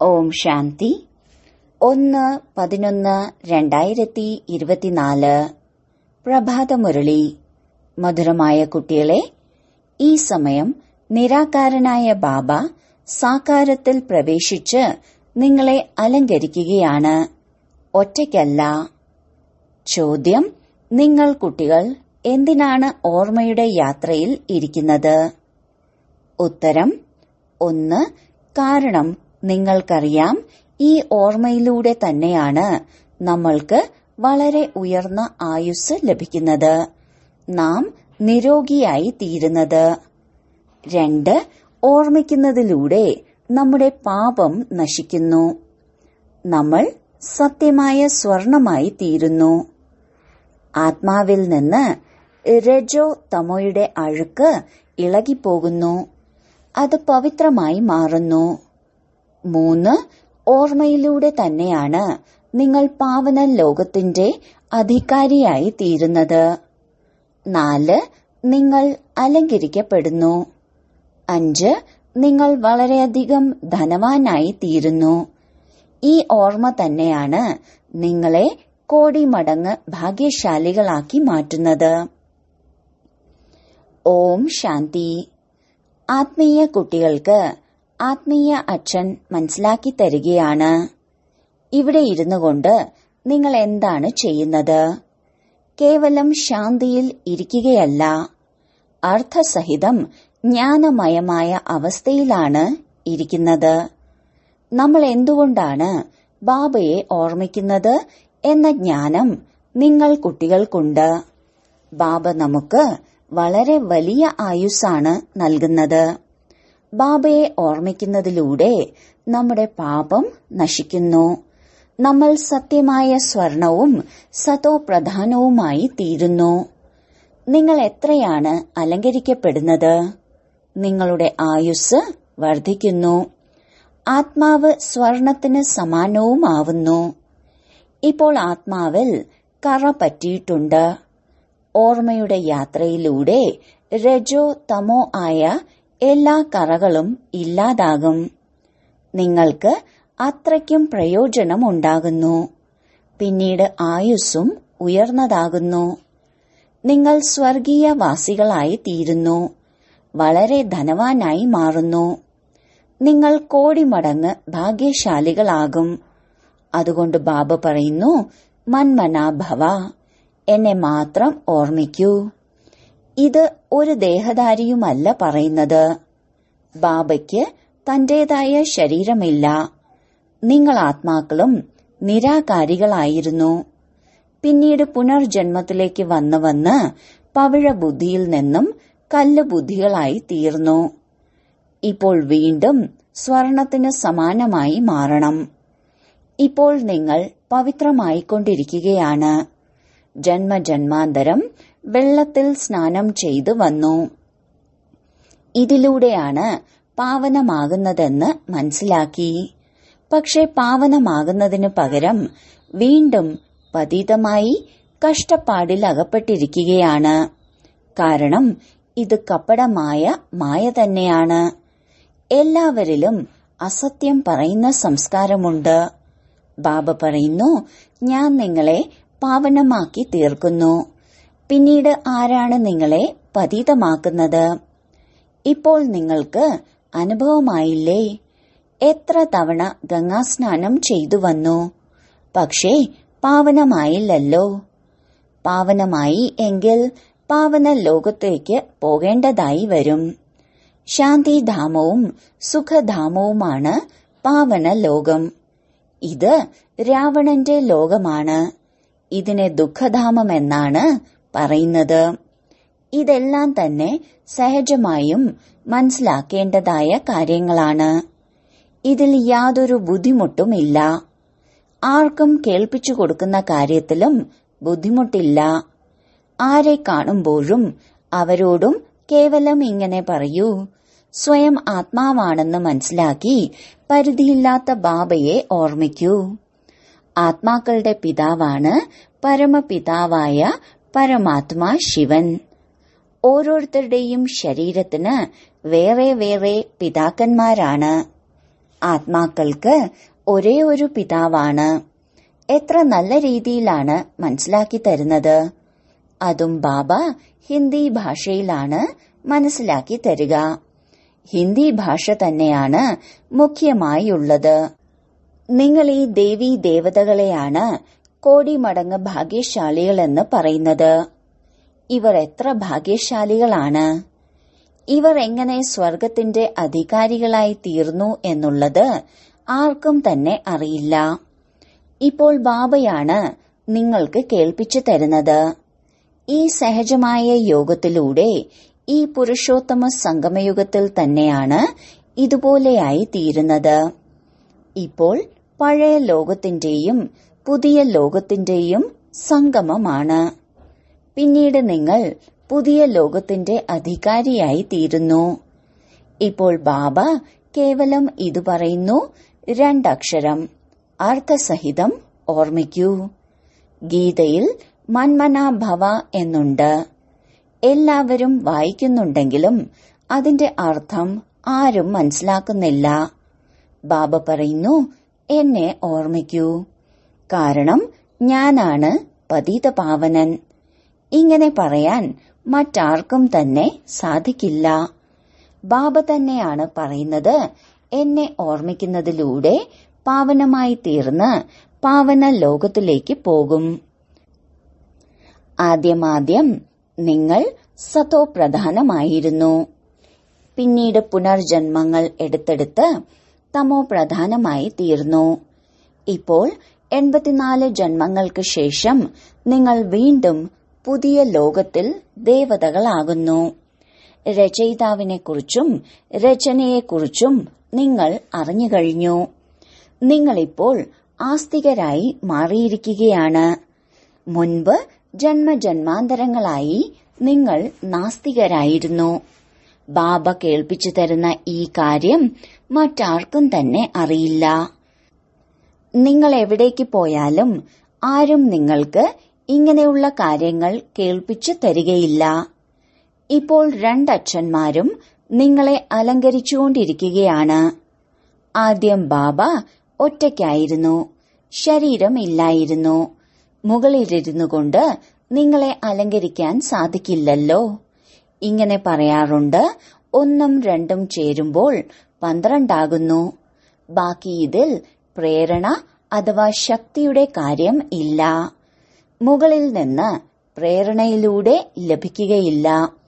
ഓം ശാന്തി ഒന്ന് പതിനൊന്ന് രണ്ടായിരത്തി ഇരുപത്തിനാല് പ്രഭാതമുരളി മധുരമായ കുട്ടികളെ ഈ സമയം നിരാകാരനായ ബാബ സാകാരത്തിൽ പ്രവേശിച്ച് നിങ്ങളെ അലങ്കരിക്കുകയാണ് ഒറ്റയ്ക്കല്ല ചോദ്യം നിങ്ങൾ കുട്ടികൾ എന്തിനാണ് ഓർമ്മയുടെ യാത്രയിൽ ഇരിക്കുന്നത് ഉത്തരം ഒന്ന് കാരണം നിങ്ങൾക്കറിയാം ഈ ഓർമ്മയിലൂടെ തന്നെയാണ് നമ്മൾക്ക് വളരെ ഉയർന്ന ആയുസ് ലഭിക്കുന്നത് നാം നിരോഗിയായി തീരുന്നത് രണ്ട് ഓർമ്മിക്കുന്നതിലൂടെ നമ്മുടെ പാപം നശിക്കുന്നു നമ്മൾ സത്യമായ സ്വർണമായി തീരുന്നു ആത്മാവിൽ നിന്ന് രജോ തമോയുടെ അഴുക്ക് ഇളകിപ്പോകുന്നു അത് പവിത്രമായി മാറുന്നു മൂന്ന് ഓർമ്മയിലൂടെ തന്നെയാണ് നിങ്ങൾ പാവന ലോകത്തിന്റെ അധികാരിയായി തീരുന്നത് നാല് നിങ്ങൾ അലങ്കരിക്കപ്പെടുന്നു അഞ്ച് നിങ്ങൾ വളരെയധികം ധനവാനായി തീരുന്നു ഈ ഓർമ്മ തന്നെയാണ് നിങ്ങളെ കോടി മടങ്ങ് ഭാഗ്യശാലികളാക്കി മാറ്റുന്നത് ഓം ശാന്തി ആത്മീയ കുട്ടികൾക്ക് ആത്മീയ അച്ഛൻ മനസ്സിലാക്കി തരികയാണ് ഇവിടെ ഇരുന്നു കൊണ്ട് നിങ്ങൾ എന്താണ് ചെയ്യുന്നത് കേവലം ശാന്തിയിൽ ഇരിക്കുകയല്ല അർത്ഥസഹിതം ജ്ഞാനമയമായ അവസ്ഥയിലാണ് ഇരിക്കുന്നത് നമ്മൾ എന്തുകൊണ്ടാണ് ബാബയെ ഓർമ്മിക്കുന്നത് എന്ന ജ്ഞാനം നിങ്ങൾ കുട്ടികൾക്കുണ്ട് ബാബ നമുക്ക് വളരെ വലിയ ആയുസ്സാണ് നൽകുന്നത് ബാബയെ ഓർമ്മിക്കുന്നതിലൂടെ നമ്മുടെ പാപം നശിക്കുന്നു നമ്മൾ സത്യമായ സ്വർണവും സതോ പ്രധാനവുമായി തീരുന്നു നിങ്ങൾ എത്രയാണ് അലങ്കരിക്കപ്പെടുന്നത് നിങ്ങളുടെ ആയുസ് വർദ്ധിക്കുന്നു ആത്മാവ് സ്വർണത്തിന് സമാനവുമാവുന്നു ഇപ്പോൾ ആത്മാവിൽ കറ പറ്റിയിട്ടുണ്ട് ഓർമ്മയുടെ യാത്രയിലൂടെ രജോ തമോ ആയ എല്ലാ കറകളും ഇല്ലാതാകും നിങ്ങൾക്ക് അത്രയ്ക്കും പ്രയോജനമുണ്ടാകുന്നു പിന്നീട് ആയുസ്സും ഉയർന്നതാകുന്നു നിങ്ങൾ സ്വർഗീയവാസികളായി തീരുന്നു വളരെ ധനവാനായി മാറുന്നു നിങ്ങൾ കോടി മടങ്ങ് ഭാഗ്യശാലികളാകും അതുകൊണ്ട് ബാബ പറയുന്നു മന്മനാഭവ എന്നെ മാത്രം ഓർമ്മിക്കൂ ഇത് ഒരു ദേഹധാരിയുമല്ല പറയുന്നത് ബാബയ്ക്ക് തന്റേതായ ശരീരമില്ല നിങ്ങൾ ആത്മാക്കളും നിരാകാരികളായിരുന്നു പിന്നീട് പുനർജന്മത്തിലേക്ക് വന്ന് വന്ന് പവിഴ ബുദ്ധിയിൽ നിന്നും കല്ല് ബുദ്ധികളായി തീർന്നു ഇപ്പോൾ വീണ്ടും സ്വർണത്തിന് സമാനമായി മാറണം ഇപ്പോൾ നിങ്ങൾ പവിത്രമായിക്കൊണ്ടിരിക്കുകയാണ് ജന്മജന്മാന്തരം വെള്ളത്തിൽ സ്നാനം ചെയ്തു വന്നു ഇതിലൂടെയാണ് പാവനമാകുന്നതെന്ന് മനസ്സിലാക്കി പക്ഷെ പാവനമാകുന്നതിന് പകരം വീണ്ടും പതിതമായി കഷ്ടപ്പാടിൽ അകപ്പെട്ടിരിക്കുകയാണ് കാരണം ഇത് കപടമായ മായ തന്നെയാണ് എല്ലാവരിലും അസത്യം പറയുന്ന സംസ്കാരമുണ്ട് ബാബ പറയുന്നു ഞാൻ നിങ്ങളെ പാവനമാക്കി തീർക്കുന്നു പിന്നീട് ആരാണ് നിങ്ങളെ പതീതമാക്കുന്നത് ഇപ്പോൾ നിങ്ങൾക്ക് അനുഭവമായില്ലേ എത്ര തവണ ഗംഗാസ്നാനം ചെയ്തു വന്നു പക്ഷേ പാവനമായില്ലല്ലോ പാവനമായി എങ്കിൽ പാവന ലോകത്തേക്ക് പോകേണ്ടതായി വരും ശാന്തിധാമവും സുഖധാമവുമാണ് പാവന ലോകം ഇത് രാവണന്റെ ലോകമാണ് ഇതിനെ ദുഃഖധാമമെന്നാണ് പറയുന്നത് ഇതെല്ലാം തന്നെ സഹജമായും മനസ്സിലാക്കേണ്ടതായ കാര്യങ്ങളാണ് ഇതിൽ യാതൊരു ബുദ്ധിമുട്ടുമില്ല ആർക്കും കേൾപ്പിച്ചു കൊടുക്കുന്ന കാര്യത്തിലും ബുദ്ധിമുട്ടില്ല ആരെ കാണുമ്പോഴും അവരോടും കേവലം ഇങ്ങനെ പറയൂ സ്വയം ആത്മാവാണെന്ന് മനസ്സിലാക്കി പരിധിയില്ലാത്ത ബാബയെ ഓർമ്മിക്കൂ ആത്മാക്കളുടെ പിതാവാണ് പരമപിതാവായ പരമാത്മാ ശിവൻ ഓരോരുത്തരുടെയും ശരീരത്തിന് വേറെ വേറെ പിതാക്കന്മാരാണ് ആത്മാക്കൾക്ക് ഒരേ ഒരു പിതാവാണ് എത്ര നല്ല രീതിയിലാണ് മനസ്സിലാക്കി തരുന്നത് അതും ബാബ ഹിന്ദി ഭാഷയിലാണ് മനസ്സിലാക്കി തരിക ഹിന്ദി ഭാഷ തന്നെയാണ് മുഖ്യമായുള്ളത് നിങ്ങൾ ഈ ദേവീ ദേവതകളെയാണ് കോടി മടങ്ങ് ഭാഗ്യശാലികളെന്ന് പറയുന്നത് ഇവർ എത്ര ഭാഗ്യശാലികളാണ് ഇവർ എങ്ങനെ സ്വർഗത്തിന്റെ അധികാരികളായി തീർന്നു എന്നുള്ളത് ആർക്കും തന്നെ അറിയില്ല ഇപ്പോൾ ബാബയാണ് നിങ്ങൾക്ക് കേൾപ്പിച്ചു തരുന്നത് ഈ സഹജമായ യോഗത്തിലൂടെ ഈ പുരുഷോത്തമ സംഗമയുഗത്തിൽ തന്നെയാണ് ഇതുപോലെയായി തീരുന്നത് ഇപ്പോൾ പഴയ ലോകത്തിന്റെയും പുതിയ ലോകത്തിന്റെയും സംഗമമാണ് പിന്നീട് നിങ്ങൾ പുതിയ ലോകത്തിന്റെ അധികാരിയായി തീരുന്നു ഇപ്പോൾ ബാബ കേവലം ഇത് പറയുന്നു രണ്ടക്ഷരം അർത്ഥസഹിതം ഓർമ്മിക്കൂ ഗീതയിൽ മന്മനാഭവ എന്നുണ്ട് എല്ലാവരും വായിക്കുന്നുണ്ടെങ്കിലും അതിന്റെ അർത്ഥം ആരും മനസ്സിലാക്കുന്നില്ല ബാബ പറയുന്നു എന്നെ ഓർമ്മിക്കൂ കാരണം ഞാനാണ് പതീതപാവനൻ ഇങ്ങനെ പറയാൻ മറ്റാർക്കും തന്നെ സാധിക്കില്ല ബാബ തന്നെയാണ് പറയുന്നത് എന്നെ ഓർമ്മിക്കുന്നതിലൂടെ പാവനമായി തീർന്ന് പാവന ലോകത്തിലേക്ക് പോകും ആദ്യമാദ്യം നിങ്ങൾ സതോ പ്രധാനമായിരുന്നു പിന്നീട് പുനർജന്മങ്ങൾ എടുത്തെടുത്ത് തമോ പ്രധാനമായി തീർന്നു ഇപ്പോൾ എൺപത്തിനാല് ജന്മങ്ങൾക്ക് ശേഷം നിങ്ങൾ വീണ്ടും പുതിയ ലോകത്തിൽ ദേവതകളാകുന്നു രചയിതാവിനെക്കുറിച്ചും രചനയെക്കുറിച്ചും നിങ്ങൾ അറിഞ്ഞു കഴിഞ്ഞു നിങ്ങളിപ്പോൾ ആസ്തികരായി മാറിയിരിക്കുകയാണ് മുൻപ് ജന്മജന്മാന്തരങ്ങളായി നിങ്ങൾ നാസ്തികരായിരുന്നു ബാബ കേൾപ്പിച്ചു തരുന്ന ഈ കാര്യം മറ്റാർക്കും തന്നെ അറിയില്ല നിങ്ങൾ എവിടേക്ക് പോയാലും ആരും നിങ്ങൾക്ക് ഇങ്ങനെയുള്ള കാര്യങ്ങൾ കേൾപ്പിച്ചു തരികയില്ല ഇപ്പോൾ രണ്ടച്ഛന്മാരും നിങ്ങളെ അലങ്കരിച്ചുകൊണ്ടിരിക്കുകയാണ് ആദ്യം ബാബ ഒറ്റയ്ക്കായിരുന്നു ശരീരം ഇല്ലായിരുന്നു മുകളിലിരുന്നു കൊണ്ട് നിങ്ങളെ അലങ്കരിക്കാൻ സാധിക്കില്ലല്ലോ ഇങ്ങനെ പറയാറുണ്ട് ഒന്നും രണ്ടും ചേരുമ്പോൾ പന്ത്രണ്ടാകുന്നു ബാക്കി ഇതിൽ പ്രേരണ അഥവാ ശക്തിയുടെ കാര്യം ഇല്ല മുകളിൽ നിന്ന് പ്രേരണയിലൂടെ ലഭിക്കുകയില്ല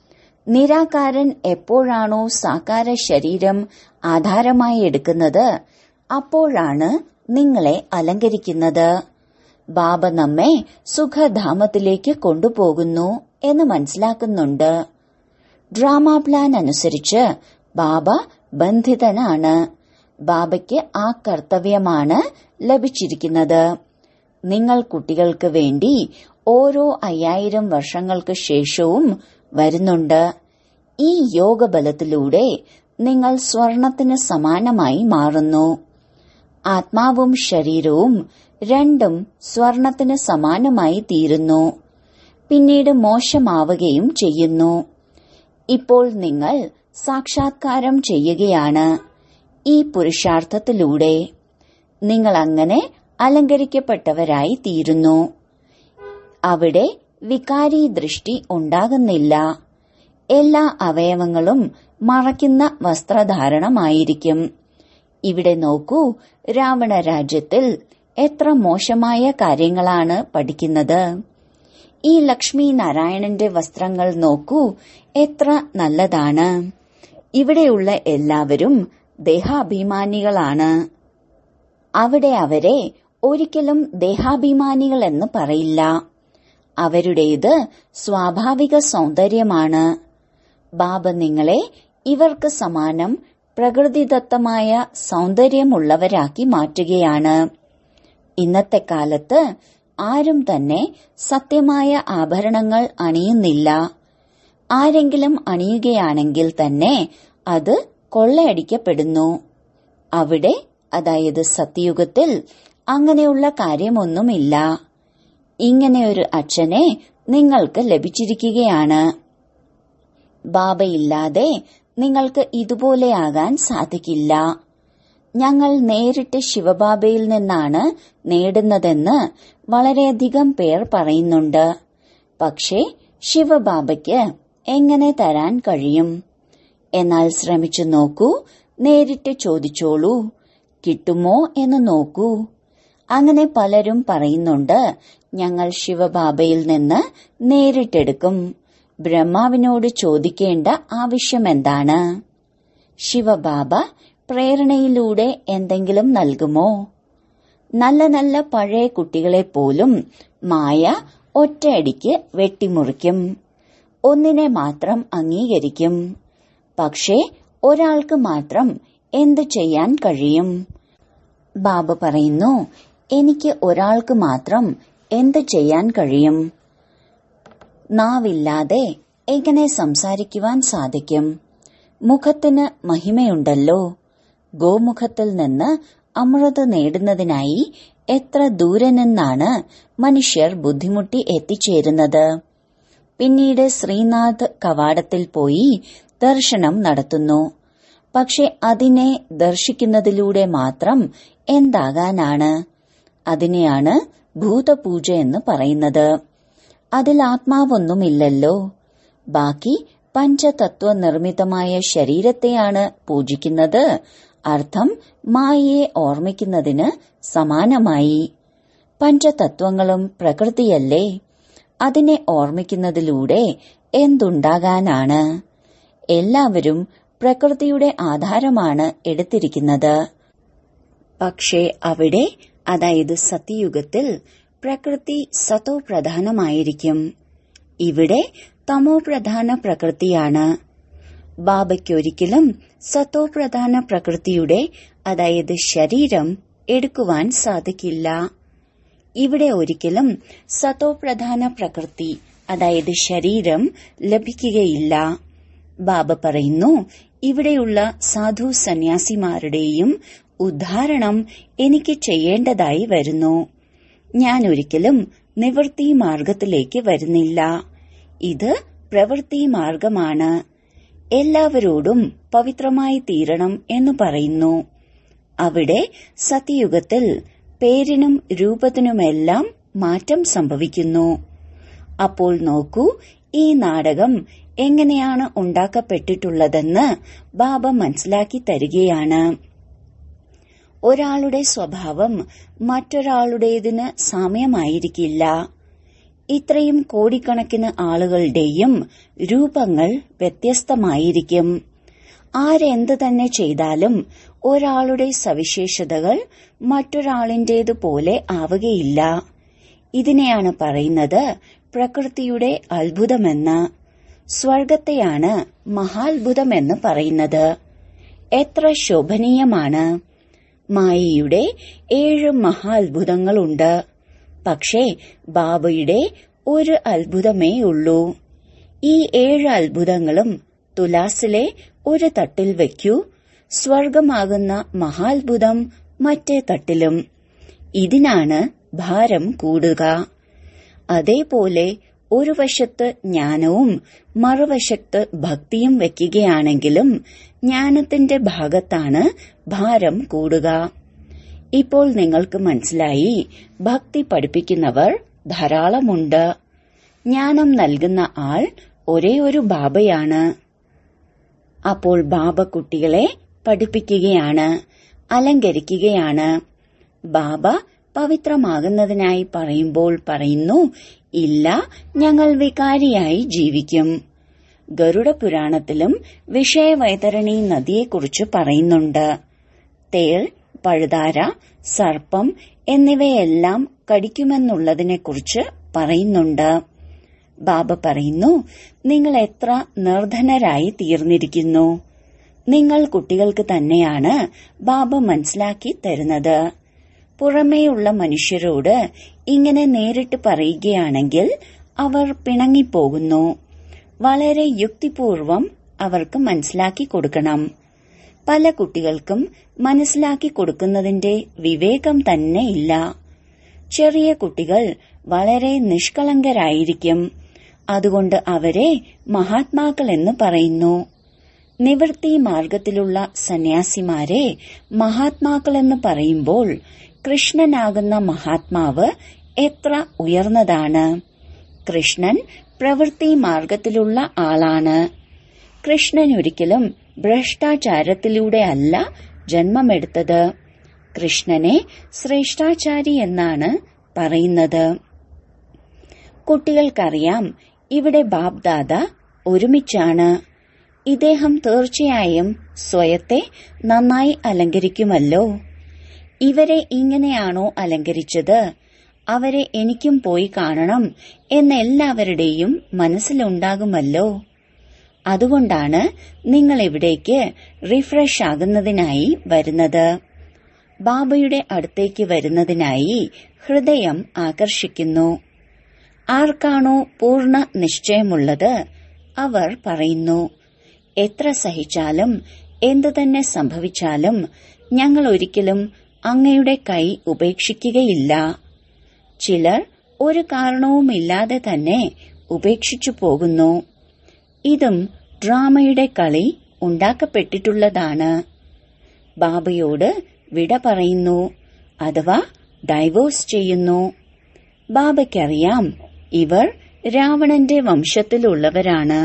നിരാകാരൻ എപ്പോഴാണോ സാകാര ശരീരം ആധാരമായി എടുക്കുന്നത് അപ്പോഴാണ് നിങ്ങളെ അലങ്കരിക്കുന്നത് ബാബ നമ്മെ സുഖധാമത്തിലേക്ക് കൊണ്ടുപോകുന്നു എന്ന് മനസ്സിലാക്കുന്നുണ്ട് ഡ്രാമ പ്ലാൻ അനുസരിച്ച് ബാബ ബന്ധിതനാണ് ബാബയ്ക്ക് ആ കർത്തവ്യമാണ് ലഭിച്ചിരിക്കുന്നത് നിങ്ങൾ കുട്ടികൾക്ക് വേണ്ടി ഓരോ അയ്യായിരം വർഷങ്ങൾക്ക് ശേഷവും വരുന്നുണ്ട് ഈ യോഗബലത്തിലൂടെ നിങ്ങൾ സ്വർണത്തിന് സമാനമായി മാറുന്നു ആത്മാവും ശരീരവും രണ്ടും സ്വർണത്തിന് സമാനമായി തീരുന്നു പിന്നീട് മോശമാവുകയും ചെയ്യുന്നു ഇപ്പോൾ നിങ്ങൾ സാക്ഷാത്കാരം ചെയ്യുകയാണ് ഈ പുരുഷാർത്ഥത്തിലൂടെ നിങ്ങൾ അങ്ങനെ അലങ്കരിക്കപ്പെട്ടവരായി തീരുന്നു അവിടെ വികാരി ദൃഷ്ടി ഉണ്ടാകുന്നില്ല എല്ലാ അവയവങ്ങളും മറയ്ക്കുന്ന വസ്ത്രധാരണമായിരിക്കും ഇവിടെ നോക്കൂ രാവണ രാജ്യത്തിൽ എത്ര മോശമായ കാര്യങ്ങളാണ് പഠിക്കുന്നത് ഈ ലക്ഷ്മി നാരായണന്റെ വസ്ത്രങ്ങൾ നോക്കൂ എത്ര നല്ലതാണ് ഇവിടെയുള്ള എല്ലാവരും ദേഹാഭിമാനികളാണ് അവിടെ അവരെ ഒരിക്കലും ദേഹാഭിമാനികൾ എന്ന് പറയില്ല അവരുടേത് സ്വാഭാവിക സൗന്ദര്യമാണ് ബാബ നിങ്ങളെ ഇവർക്ക് സമാനം പ്രകൃതിദത്തമായ സൗന്ദര്യമുള്ളവരാക്കി മാറ്റുകയാണ് ഇന്നത്തെ കാലത്ത് ആരും തന്നെ സത്യമായ ആഭരണങ്ങൾ അണിയുന്നില്ല ആരെങ്കിലും അണിയുകയാണെങ്കിൽ തന്നെ അത് കൊള്ളയടിക്കപ്പെടുന്നു അവിടെ അതായത് സത്യയുഗത്തിൽ അങ്ങനെയുള്ള കാര്യമൊന്നുമില്ല ഇങ്ങനെയൊരു അച്ഛനെ നിങ്ങൾക്ക് ലഭിച്ചിരിക്കുകയാണ് ബാബയില്ലാതെ നിങ്ങൾക്ക് ഇതുപോലെയാകാൻ സാധിക്കില്ല ഞങ്ങൾ നേരിട്ട് ശിവബാബയിൽ നിന്നാണ് നേടുന്നതെന്ന് വളരെയധികം പേർ പറയുന്നുണ്ട് പക്ഷേ ശിവബാബയ്ക്ക് എങ്ങനെ തരാൻ കഴിയും എന്നാൽ ശ്രമിച്ചു നോക്കൂ നേരിട്ട് ചോദിച്ചോളൂ കിട്ടുമോ എന്ന് നോക്കൂ അങ്ങനെ പലരും പറയുന്നുണ്ട് ഞങ്ങൾ ശിവബാബയിൽ നിന്ന് നേരിട്ടെടുക്കും ബ്രഹ്മാവിനോട് ചോദിക്കേണ്ട ആവശ്യമെന്താണ് ശിവബാബ പ്രേരണയിലൂടെ എന്തെങ്കിലും നൽകുമോ നല്ല നല്ല പഴയ കുട്ടികളെ പോലും മായ ഒറ്റയടിക്ക് വെട്ടിമുറിക്കും ഒന്നിനെ മാത്രം അംഗീകരിക്കും പക്ഷേ ഒരാൾക്ക് മാത്രം എന്തു ചെയ്യാൻ കഴിയും ബാബ പറയുന്നു എനിക്ക് ഒരാൾക്ക് മാത്രം എന്ത് ചെയ്യാൻ കഴിയും നാവില്ലാതെ എങ്ങനെ സംസാരിക്കുവാൻ സാധിക്കും മുഖത്തിന് മഹിമയുണ്ടല്ലോ ഗോമുഖത്തിൽ നിന്ന് അമൃത് നേടുന്നതിനായി എത്ര ദൂരെ നിന്നാണ് മനുഷ്യർ ബുദ്ധിമുട്ടി എത്തിച്ചേരുന്നത് പിന്നീട് ശ്രീനാഥ് കവാടത്തിൽ പോയി ദർശനം നടത്തുന്നു പക്ഷെ അതിനെ ദർശിക്കുന്നതിലൂടെ മാത്രം എന്താകാനാണ് അതിനെയാണ് ഭൂതപൂജ എന്ന് പറയുന്നത് അതിൽ ആത്മാവൊന്നുമില്ലല്ലോ ബാക്കി പഞ്ചതത്വ നിർമ്മിതമായ ശരീരത്തെയാണ് പൂജിക്കുന്നത് അർത്ഥം മായയെ ഓർമ്മിക്കുന്നതിന് സമാനമായി പഞ്ചതത്വങ്ങളും പ്രകൃതിയല്ലേ അതിനെ ഓർമ്മിക്കുന്നതിലൂടെ എന്തുണ്ടാകാനാണ് എല്ലാവരും പ്രകൃതിയുടെ ആധാരമാണ് എടുത്തിരിക്കുന്നത് പക്ഷേ അവിടെ അതായത് സത്യയുഗത്തിൽ പ്രകൃതി സതോ പ്രധാനമായിരിക്കും ഇവിടെ തമോ പ്രധാന പ്രകൃതിയാണ് ബാബയ്ക്കൊരിക്കലും സത്തോ പ്രധാന പ്രകൃതിയുടെ അതായത് ശരീരം എടുക്കുവാൻ സാധിക്കില്ല ഇവിടെ ഒരിക്കലും സത്തോ പ്രധാന പ്രകൃതി അതായത് ശരീരം ലഭിക്കുകയില്ല ബാബ പറയുന്നു ഇവിടെയുള്ള സാധു സന്യാസിമാരുടെയും ഉദ്ധാരണം എനിക്ക് ചെയ്യേണ്ടതായി വരുന്നു ഞാൻ ഒരിക്കലും നിവൃത്തി മാർഗത്തിലേക്ക് വരുന്നില്ല ഇത് പ്രവൃത്തി മാർഗമാണ് എല്ലാവരോടും പവിത്രമായി തീരണം എന്ന് പറയുന്നു അവിടെ സത്യയുഗത്തിൽ പേരിനും രൂപത്തിനുമെല്ലാം മാറ്റം സംഭവിക്കുന്നു അപ്പോൾ നോക്കൂ ഈ നാടകം എങ്ങനെയാണ് ഉണ്ടാക്കപ്പെട്ടിട്ടുള്ളതെന്ന് ബാബ മനസ്സിലാക്കി തരികയാണ് ഒരാളുടെ സ്വഭാവം മറ്റൊരാളുടേതിന് സാമ്യമായിരിക്കില്ല ഇത്രയും കോടിക്കണക്കിന് ആളുകളുടെയും രൂപങ്ങൾ വ്യത്യസ്തമായിരിക്കും ആരെന്ത് തന്നെ ചെയ്താലും ഒരാളുടെ സവിശേഷതകൾ മറ്റൊരാളിന്റേതുപോലെ ആവുകയില്ല ഇതിനെയാണ് പറയുന്നത് പ്രകൃതിയുടെ അത്ഭുതമെന്ന് സ്വർഗത്തെയാണ് മഹാത്ഭുതമെന്ന് പറയുന്നത് എത്ര ശോഭനീയമാണ് മായയുടെ ഏഴ് മഹാത്ഭുതങ്ങളുണ്ട് പക്ഷേ ബാബയുടെ ഒരു അത്ഭുതമേ ഉള്ളൂ ഈ ഏഴ് അത്ഭുതങ്ങളും തുലാസിലെ ഒരു തട്ടിൽ വയ്ക്കൂ സ്വർഗമാകുന്ന മഹാത്ഭുതം മറ്റേ തട്ടിലും ഇതിനാണ് ഭാരം കൂടുക അതേപോലെ ഒരു വശത്ത് ജ്ഞാനവും മറുവശത്ത് ഭക്തിയും വയ്ക്കുകയാണെങ്കിലും ജ്ഞാനത്തിന്റെ ഭാഗത്താണ് ഭാരം കൂടുക ഇപ്പോൾ നിങ്ങൾക്ക് മനസ്സിലായി ഭക്തി പഠിപ്പിക്കുന്നവർ ധാരാളമുണ്ട് ജ്ഞാനം നൽകുന്ന ആൾ ഒരേ ഒരു ബാബയാണ് അപ്പോൾ ബാബ കുട്ടികളെ പഠിപ്പിക്കുകയാണ് അലങ്കരിക്കുകയാണ് ബാബ പവിത്രമാകുന്നതിനായി പറയുമ്പോൾ പറയുന്നു ഇല്ല ഞങ്ങൾ വികാരിയായി ജീവിക്കും ഗരുഡ പുരാണത്തിലും വിഷയവൈതരണി നദിയെക്കുറിച്ച് പറയുന്നുണ്ട് തേൾ പഴുതാര സർപ്പം എന്നിവയെല്ലാം കടിക്കുമെന്നുള്ളതിനെക്കുറിച്ച് പറയുന്നുണ്ട് ബാബ പറയുന്നു നിങ്ങൾ എത്ര നിർധനരായി തീർന്നിരിക്കുന്നു നിങ്ങൾ കുട്ടികൾക്ക് തന്നെയാണ് ബാബ മനസ്സിലാക്കി തരുന്നത് പുറമേയുള്ള മനുഷ്യരോട് ഇങ്ങനെ നേരിട്ട് പറയുകയാണെങ്കിൽ അവർ പിണങ്ങിപ്പോകുന്നു വളരെ യുക്തിപൂർവം അവർക്ക് മനസ്സിലാക്കി കൊടുക്കണം പല കുട്ടികൾക്കും മനസ്സിലാക്കി കൊടുക്കുന്നതിന്റെ വിവേകം തന്നെ ഇല്ല ചെറിയ കുട്ടികൾ വളരെ നിഷ്കളങ്കരായിരിക്കും അതുകൊണ്ട് അവരെ മഹാത്മാക്കൾ എന്ന് പറയുന്നു നിവൃത്തി മാർഗത്തിലുള്ള സന്യാസിമാരെ മഹാത്മാക്കളെന്ന് പറയുമ്പോൾ കൃഷ്ണനാകുന്ന മഹാത്മാവ് എത്ര ഉയർന്നതാണ് കൃഷ്ണൻ പ്രവൃത്തി മാർഗത്തിലുള്ള ആളാണ് കൃഷ്ണൻ ഒരിക്കലും ഭ്രഷ്ടാചാരത്തിലൂടെ അല്ല ജന്മമെടുത്തത് കൃഷ്ണനെ ശ്രേഷ്ഠാചാരി എന്നാണ് പറയുന്നത് കുട്ടികൾക്കറിയാം ഇവിടെ ബാബ്ദാദ ഒരുമിച്ചാണ് ഇദ്ദേഹം തീർച്ചയായും സ്വയത്തെ നന്നായി അലങ്കരിക്കുമല്ലോ ഇവരെ ഇങ്ങനെയാണോ അലങ്കരിച്ചത് അവരെ എനിക്കും പോയി കാണണം എന്നെല്ലാവരുടെയും മനസ്സിലുണ്ടാകുമല്ലോ അതുകൊണ്ടാണ് നിങ്ങൾ ഇവിടേക്ക് റിഫ്രഷ് ആകുന്നതിനായി വരുന്നത് ബാബയുടെ അടുത്തേക്ക് വരുന്നതിനായി ഹൃദയം ആകർഷിക്കുന്നു ആർക്കാണോ പൂർണ്ണ നിശ്ചയമുള്ളത് അവർ പറയുന്നു എത്ര സഹിച്ചാലും എന്തു തന്നെ സംഭവിച്ചാലും ഞങ്ങൾ ഒരിക്കലും അങ്ങയുടെ കൈ ഉപേക്ഷിക്കുകയില്ല ചിലർ ഒരു കാരണവുമില്ലാതെ തന്നെ ഉപേക്ഷിച്ചു പോകുന്നു ഇതും ഡ്രാമയുടെ കളി ഉണ്ടാക്കപ്പെട്ടിട്ടുള്ളതാണ് ബാബയോട് വിട പറയുന്നു അഥവാ ഡൈവോഴ്സ് ചെയ്യുന്നു ബാബയ്ക്കറിയാം ഇവർ രാവണന്റെ വംശത്തിലുള്ളവരാണ്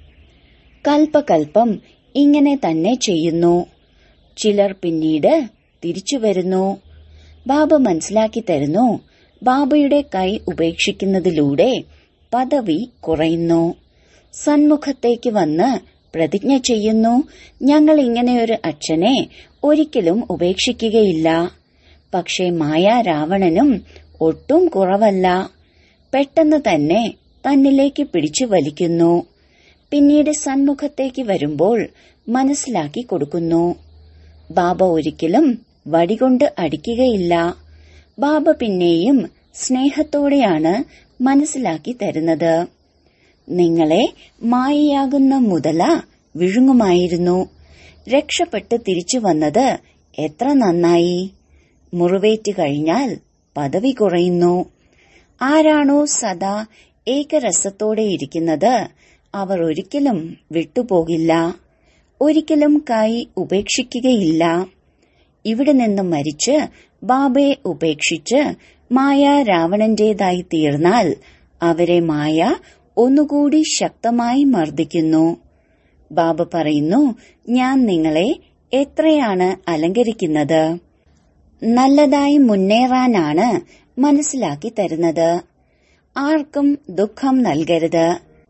കൽപ്പകൽപ്പം ഇങ്ങനെ തന്നെ ചെയ്യുന്നു ചിലർ പിന്നീട് തിരിച്ചു വരുന്നു ബാബ മനസ്സിലാക്കി തരുന്നു ബാബയുടെ കൈ ഉപേക്ഷിക്കുന്നതിലൂടെ പദവി കുറയുന്നു സന്മുഖത്തേക്ക് വന്ന് പ്രതിജ്ഞ ചെയ്യുന്നു ഞങ്ങൾ ഇങ്ങനെയൊരു അച്ഛനെ ഒരിക്കലും ഉപേക്ഷിക്കുകയില്ല പക്ഷേ മായാ രാവണനും ഒട്ടും കുറവല്ല പെട്ടെന്ന് തന്നെ തന്നിലേക്ക് പിടിച്ചു വലിക്കുന്നു പിന്നീട് സന്മുഖത്തേക്ക് വരുമ്പോൾ മനസ്സിലാക്കി കൊടുക്കുന്നു ബാബ ഒരിക്കലും വടികൊണ്ട് അടിക്കുകയില്ല ബാബ പിന്നെയും സ്നേഹത്തോടെയാണ് മനസ്സിലാക്കി തരുന്നത് നിങ്ങളെ മായയാകുന്ന മുതല വിഴുങ്ങുമായിരുന്നു രക്ഷപ്പെട്ട് തിരിച്ചു വന്നത് എത്ര നന്നായി മുറിവേറ്റ് കഴിഞ്ഞാൽ പദവി കുറയുന്നു ആരാണോ സദാ ഏകരസത്തോടെ ഇരിക്കുന്നത് അവർ ഒരിക്കലും വിട്ടുപോകില്ല ഒരിക്കലും കൈ ഉപേക്ഷിക്കുകയില്ല ഇവിടെ നിന്ന് മരിച്ച് ബാബയെ ഉപേക്ഷിച്ച് മായ രാവണന്റേതായി തീർന്നാൽ അവരെ മായ ഒന്നുകൂടി ശക്തമായി മർദ്ദിക്കുന്നു ബാബ പറയുന്നു ഞാൻ നിങ്ങളെ എത്രയാണ് അലങ്കരിക്കുന്നത് നല്ലതായി മുന്നേറാനാണ് മനസ്സിലാക്കി തരുന്നത് ആർക്കും ദുഃഖം നൽകരുത്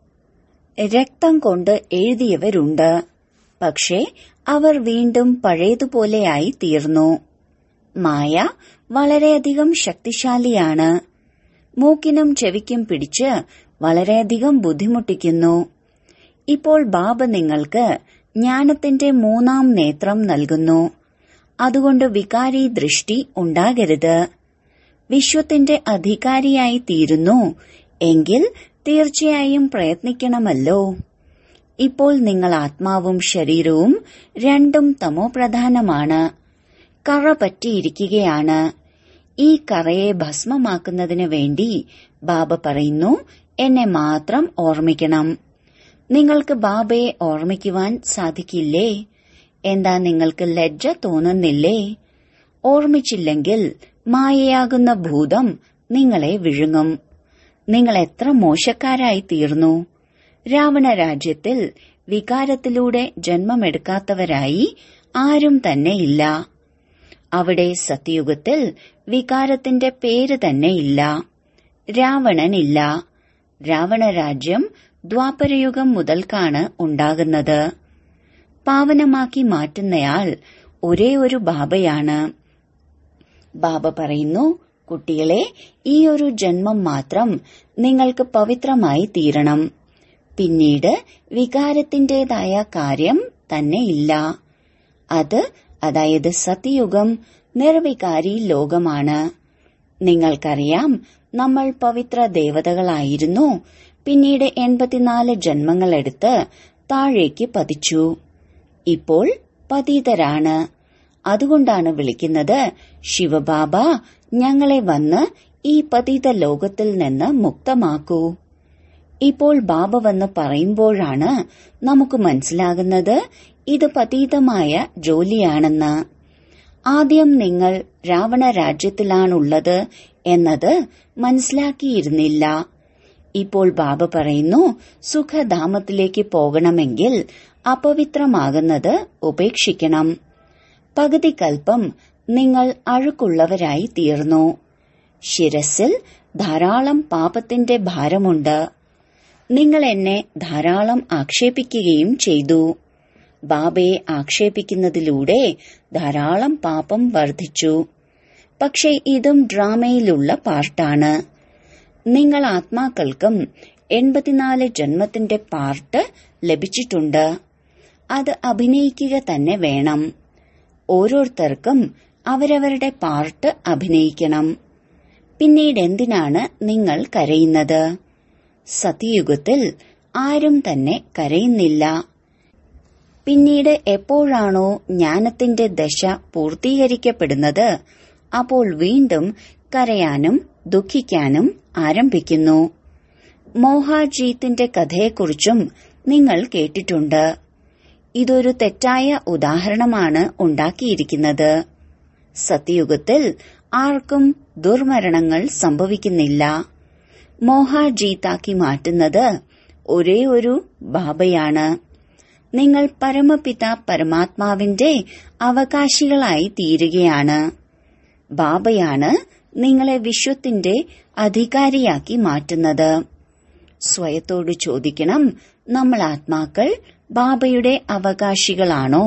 രക്തം കൊണ്ട് എഴുതിയവരുണ്ട് പക്ഷേ അവർ വീണ്ടും പഴയതുപോലെയായി തീർന്നു മായ വളരെയധികം ശക്തിശാലിയാണ് മൂക്കിനും ചെവിക്കും പിടിച്ച് വളരെയധികം ബുദ്ധിമുട്ടിക്കുന്നു ഇപ്പോൾ ബാബ നിങ്ങൾക്ക് ജ്ഞാനത്തിന്റെ മൂന്നാം നേത്രം നൽകുന്നു അതുകൊണ്ട് വികാരി ദൃഷ്ടി ഉണ്ടാകരുത് വിശ്വത്തിന്റെ അധികാരിയായി തീരുന്നു എങ്കിൽ തീർച്ചയായും പ്രയത്നിക്കണമല്ലോ ഇപ്പോൾ നിങ്ങൾ ആത്മാവും ശരീരവും രണ്ടും തമോപ്രധാനമാണ് കറ പറ്റിയിരിക്കുകയാണ് ഈ കറയെ ഭസ്മമാക്കുന്നതിന് വേണ്ടി ബാബ പറയുന്നു എന്നെ മാത്രം ഓർമ്മിക്കണം നിങ്ങൾക്ക് ബാബയെ ഓർമ്മിക്കുവാൻ സാധിക്കില്ലേ എന്താ നിങ്ങൾക്ക് ലജ്ജ തോന്നുന്നില്ലേ ഓർമ്മിച്ചില്ലെങ്കിൽ മായയാകുന്ന ഭൂതം നിങ്ങളെ വിഴുങ്ങും നിങ്ങൾ എത്ര മോശക്കാരായി തീർന്നു രാവണ രാജ്യത്തിൽ വികാരത്തിലൂടെ ജന്മമെടുക്കാത്തവരായി ആരും തന്നെ ഇല്ല അവിടെ സത്യയുഗത്തിൽ വികാരത്തിന്റെ പേര് തന്നെ ഇല്ല രാവണനില്ല രാവണ രാജ്യം ദ്വാപരയുഗം മുതൽക്കാണ് ഉണ്ടാകുന്നത് പാവനമാക്കി മാറ്റുന്നയാൾ ഒരേ ഒരു ബാബയാണ് ബാബ പറയുന്നു കുട്ടികളെ ഈ ഒരു ജന്മം മാത്രം നിങ്ങൾക്ക് പവിത്രമായി തീരണം പിന്നീട് വികാരത്തിന്റേതായ കാര്യം തന്നെ ഇല്ല അത് അതായത് സത്യയുഗം നിർവികാരി ലോകമാണ് നിങ്ങൾക്കറിയാം നമ്മൾ പവിത്ര ദേവതകളായിരുന്നു പിന്നീട് എൺപത്തിനാല് ജന്മങ്ങളെടുത്ത് താഴേക്ക് പതിച്ചു ഇപ്പോൾ പതീതരാണ് അതുകൊണ്ടാണ് വിളിക്കുന്നത് ശിവബാബ ഞങ്ങളെ വന്ന് ഈ പതീത ലോകത്തിൽ നിന്ന് മുക്തമാക്കൂ ഇപ്പോൾ ബാബ വന്ന് പറയുമ്പോഴാണ് നമുക്ക് മനസ്സിലാകുന്നത് ഇത് പതീതമായ ജോലിയാണെന്ന് ആദ്യം നിങ്ങൾ രാവണ രാജ്യത്തിലാണുള്ളത് എന്നത് മനസ്സിലാക്കിയിരുന്നില്ല ഇപ്പോൾ ബാബ പറയുന്നു സുഖധാമത്തിലേക്ക് പോകണമെങ്കിൽ അപവിത്രമാകുന്നത് ഉപേക്ഷിക്കണം പകുതി കൽപ്പം നിങ്ങൾ അഴുക്കുള്ളവരായി തീർന്നു ശിരസിൽ ധാരാളം പാപത്തിന്റെ ഭാരമുണ്ട് നിങ്ങൾ എന്നെ ധാരാളം ആക്ഷേപിക്കുകയും ചെയ്തു ബാബയെ ആക്ഷേപിക്കുന്നതിലൂടെ ധാരാളം പാപം വർദ്ധിച്ചു പക്ഷേ ഇതും ഡ്രാമയിലുള്ള പാർട്ടാണ് നിങ്ങൾ ആത്മാക്കൾക്കും എൺപത്തിനാല് ജന്മത്തിന്റെ പാർട്ട് ലഭിച്ചിട്ടുണ്ട് അത് അഭിനയിക്കുക തന്നെ വേണം ഓരോരുത്തർക്കും അവരവരുടെ പാർട്ട് അഭിനയിക്കണം പിന്നീട് എന്തിനാണ് നിങ്ങൾ കരയുന്നത് സത്യയുഗത്തിൽ ആരും തന്നെ കരയുന്നില്ല പിന്നീട് എപ്പോഴാണോ ജ്ഞാനത്തിന്റെ ദശ പൂർത്തീകരിക്കപ്പെടുന്നത് അപ്പോൾ വീണ്ടും കരയാനും ദുഃഖിക്കാനും ആരംഭിക്കുന്നു മോഹാജീത്തിന്റെ കഥയെക്കുറിച്ചും നിങ്ങൾ കേട്ടിട്ടുണ്ട് ഇതൊരു തെറ്റായ ഉദാഹരണമാണ് ഉണ്ടാക്കിയിരിക്കുന്നത് സത്യയുഗത്തിൽ ആർക്കും ദുർമരണങ്ങൾ സംഭവിക്കുന്നില്ല മോഹാജീത്താക്കി മാറ്റുന്നത് ഒരേ ഒരു ബാബയാണ് നിങ്ങൾ പരമപിത പരമാത്മാവിന്റെ അവകാശികളായി തീരുകയാണ് ബാബയാണ് നിങ്ങളെ വിശ്വത്തിന്റെ അധികാരിയാക്കി മാറ്റുന്നത് സ്വയത്തോട് ചോദിക്കണം നമ്മൾ ആത്മാക്കൾ ബാബയുടെ അവകാശികളാണോ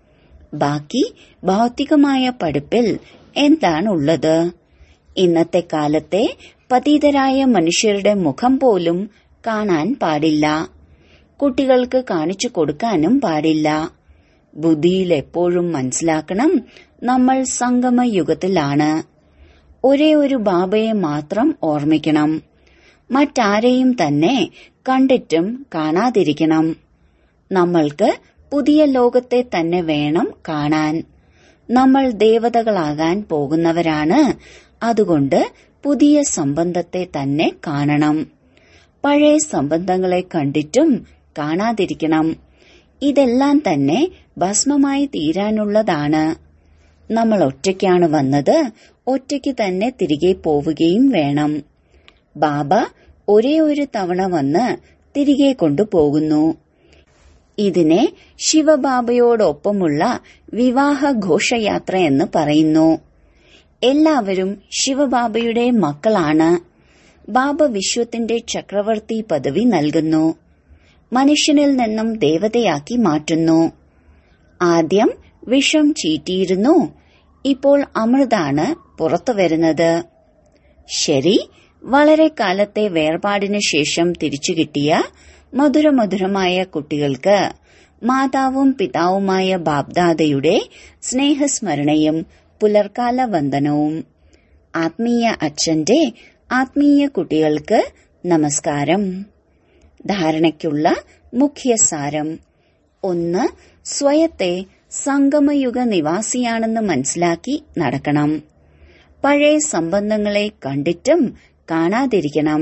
ബാക്കി ഭൗതികമായ പഠിപ്പിൽ എന്താണുള്ളത് ഇന്നത്തെ കാലത്തെ പതീതരായ മനുഷ്യരുടെ മുഖം പോലും കാണാൻ പാടില്ല കുട്ടികൾക്ക് കാണിച്ചു കൊടുക്കാനും പാടില്ല ബുദ്ധിയിൽ എപ്പോഴും മനസ്സിലാക്കണം നമ്മൾ സംഗമയുഗത്തിലാണ് ഒരേ ഒരു ബാബയെ മാത്രം ഓർമ്മിക്കണം മറ്റാരെയും തന്നെ കണ്ടിട്ടും കാണാതിരിക്കണം നമ്മൾക്ക് പുതിയ ലോകത്തെ തന്നെ വേണം കാണാൻ നമ്മൾ ദേവതകളാകാൻ പോകുന്നവരാണ് അതുകൊണ്ട് പുതിയ സംബന്ധത്തെ തന്നെ കാണണം പഴയ സംബന്ധങ്ങളെ കണ്ടിട്ടും കാണാതിരിക്കണം ഇതെല്ലാം തന്നെ ഭസ്മമായി തീരാനുള്ളതാണ് നമ്മൾ ഒറ്റയ്ക്കാണ് വന്നത് ഒറ്റയ്ക്ക് തന്നെ തിരികെ പോവുകയും വേണം ബാബ ഒരേ ഒരു തവണ വന്ന് തിരികെ കൊണ്ടുപോകുന്നു ഇതിനെ ശിവബാബയോടൊപ്പമുള്ള വിവാഹ ഘോഷയാത്ര എന്ന് പറയുന്നു എല്ലാവരും ശിവബാബയുടെ മക്കളാണ് ബാബ വിശ്വത്തിന്റെ ചക്രവർത്തി പദവി നൽകുന്നു മനുഷ്യനിൽ നിന്നും ദേവതയാക്കി മാറ്റുന്നു ആദ്യം വിഷം ചീറ്റിയിരുന്നു ഇപ്പോൾ അമൃതാണ് പുറത്തു വരുന്നത് ശരി വളരെ കാലത്തെ വേർപാടിനു ശേഷം തിരിച്ചു കിട്ടിയ മധുരമധുരമായ കുട്ടികൾക്ക് മാതാവും പിതാവുമായ ബാബ്ദാദയുടെ സ്നേഹസ്മരണയും പുലർക്കാല വന്ദനവും ആത്മീയ അച്ഛന്റെ ആത്മീയ കുട്ടികൾക്ക് നമസ്കാരം ധാരണയ്ക്കുള്ള മുഖ്യസാരം ഒന്ന് സ്വയത്തെ സംഗമയുഗ നിവാസിയാണെന്ന് മനസ്സിലാക്കി നടക്കണം പഴയ സംബന്ധങ്ങളെ കണ്ടിട്ടും കാണാതിരിക്കണം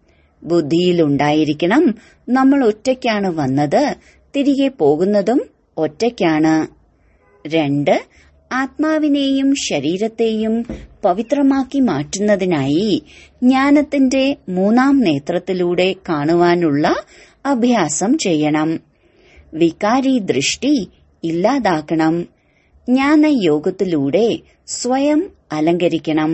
ബുദ്ധിയിലുണ്ടായിരിക്കണം നമ്മൾ ഒറ്റയ്ക്കാണ് വന്നത് തിരികെ പോകുന്നതും ഒറ്റയ്ക്കാണ് രണ്ട് ആത്മാവിനെയും ശരീരത്തെയും പവിത്രമാക്കി മാറ്റുന്നതിനായി ജ്ഞാനത്തിന്റെ മൂന്നാം നേത്രത്തിലൂടെ കാണുവാനുള്ള അഭ്യാസം ചെയ്യണം വികാരി ദൃഷ്ടി ഇല്ലാതാക്കണം ജ്ഞാനയോഗത്തിലൂടെ സ്വയം അലങ്കരിക്കണം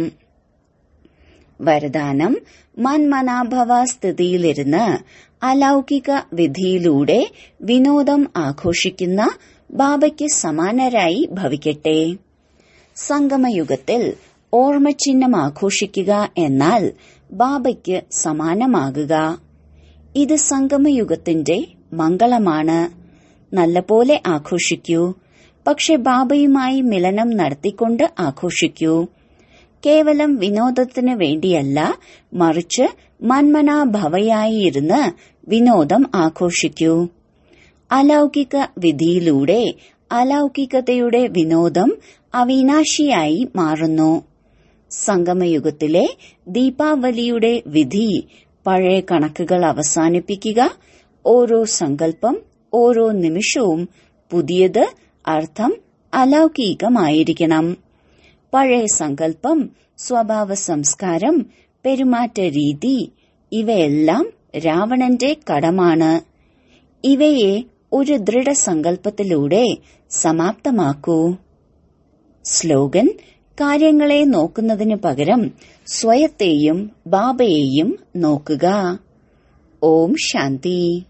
വരദാനം മൻമനാഭവ സ്ഥിതിയിലിരുന്ന് അലൗകിക വിധിയിലൂടെ വിനോദം ആഘോഷിക്കുന്ന ബാബയ്ക്ക് സമാനരായി ഭവിക്കട്ടെ സംഗമയുഗത്തിൽ ഓർമ്മചിഹ്നം ആഘോഷിക്കുക എന്നാൽ ബാബയ്ക്ക് സമാനമാകുക ഇത് സംഗമയുഗത്തിന്റെ മംഗളമാണ് നല്ലപോലെ ആഘോഷിക്കൂ പക്ഷെ ബാബയുമായി മിലനം നടത്തിക്കൊണ്ട് ആഘോഷിക്കൂ കേവലം വിനോദത്തിന് വേണ്ടിയല്ല മറിച്ച് മന്മനാഭവയായി ഇരുന്ന് വിനോദം ആഘോഷിക്കൂ അലൗകിക വിധിയിലൂടെ അലൗകികതയുടെ വിനോദം അവിനാശിയായി മാറുന്നു സംഗമയുഗത്തിലെ ദീപാവലിയുടെ വിധി പഴയ കണക്കുകൾ അവസാനിപ്പിക്കുക ഓരോ സങ്കല്പം ഓരോ നിമിഷവും പുതിയത് അർത്ഥം അലൗകികമായിരിക്കണം പഴയ സങ്കല്പം സ്വഭാവ സംസ്കാരം പെരുമാറ്റ രീതി ഇവയെല്ലാം രാവണന്റെ കടമാണ് ഇവയെ ഒരു ദൃഢസങ്കല്പത്തിലൂടെ സമാപ്തമാക്കൂ സ്ലോഗൻ കാര്യങ്ങളെ നോക്കുന്നതിനു പകരം സ്വയത്തെയും ബാബയെയും നോക്കുക ഓം ശാന്തി